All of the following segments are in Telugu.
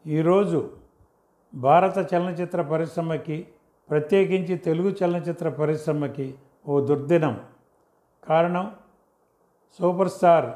ఈరోజు భారత చలనచిత్ర పరిశ్రమకి ప్రత్యేకించి తెలుగు చలనచిత్ర పరిశ్రమకి ఓ దుర్దినం కారణం super star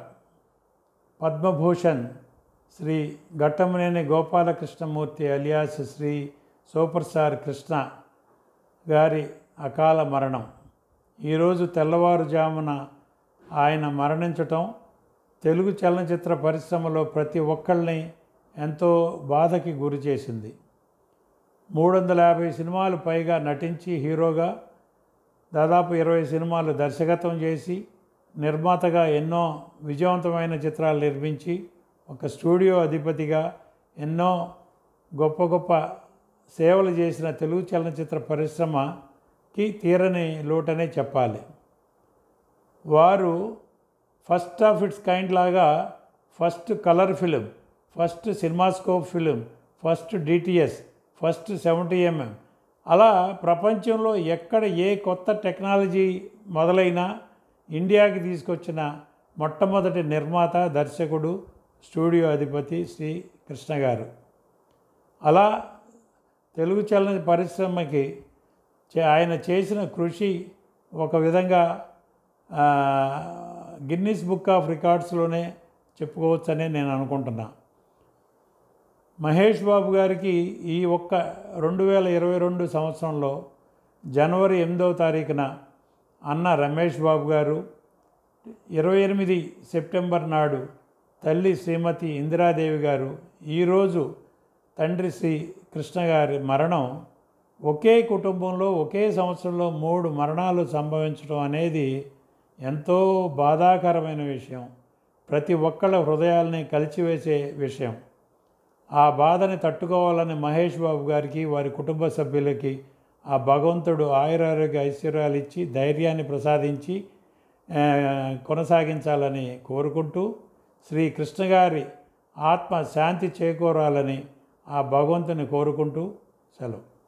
Padma Bhushan Shri Ghattamaneni Gopalakrishnamurthy alias Shri super star Krishna గారి అకాల మరణం ఈరోజు తెల్లవారుజామున ఆయన మరణించటం తెలుగు చలనచిత్ర పరిశ్రమలో ప్రతి ఒక్కళ్ళని ఎంతో బాధకి గురి చేసింది మూడు వందల యాభై సినిమాలు పైగా నటించి హీరోగా దాదాపు ఇరవై సినిమాలు దర్శకత్వం చేసి నిర్మాతగా ఎన్నో విజయవంతమైన చిత్రాలు నిర్మించి ఒక స్టూడియో అధిపతిగా ఎన్నో గొప్ప గొప్ప సేవలు చేసిన తెలుగు చలనచిత్ర పరిశ్రమకి తీరని లోటనే చెప్పాలి వారు ఫస్ట్ ఆఫ్ ఇట్స్ కైండ్ లాగా first colour film first cinemascope film first DTS first seventy MM అలా ప్రపంచంలో ఎక్కడ ఏ కొత్త టెక్నాలజీ మొదలైనా ఇండియాకి తీసుకొచ్చిన మొట్టమొదటి నిర్మాత దర్శకుడు స్టూడియో అధిపతి శ్రీ కృష్ణ గారు అలా తెలుగు చలన పరిశ్రమకి చే- ఆయన చేసిన కృషి ఒక విధంగా ఆ, గిన్నిస్ బుక్ ఆఫ్ రికార్డ్స్లోనే చెప్పుకోవచ్చని నేను అనుకుంటున్నా మహేష్ బాబు గారికి ఈ ఒక్క రెండు వేల ఇరవై రెండు సంవత్సరంలో జనవరి ఎనిమిదవ తారీఖున అన్న రమేష్ బాబు గారు ఇరవై ఎనిమిది సెప్టెంబర్ నాడు తల్లి శ్రీమతి ఇందిరాదేవి గారు ఈరోజు తండ్రి శ్రీ కృష్ణ గారి మరణం ఒకే కుటుంబంలో ఒకే సంవత్సరంలో మూడు మరణాలు సంభవించడం అనేది ఎంతో బాధాకరమైన విషయం ప్రతి ఒక్కళ్ళ హృదయాల్ని కలిచివేసే విషయం ఆ బాధని తట్టుకోవాలని మహేష్ బాబు గారికి వారి కుటుంబ సభ్యులకి ఆ భగవంతుడు ఆయురారోగ్య ఐశ్వర్యాలు ఇచ్చి ధైర్యాన్ని ప్రసాదించి ఆ, కొనసాగించాలని కోరుకుంటూ శ్రీ కృష్ణ గారి ఆత్మ శాంతి చేకూరాలని ఆ భగవంతుని కోరుకుంటూ సెలవు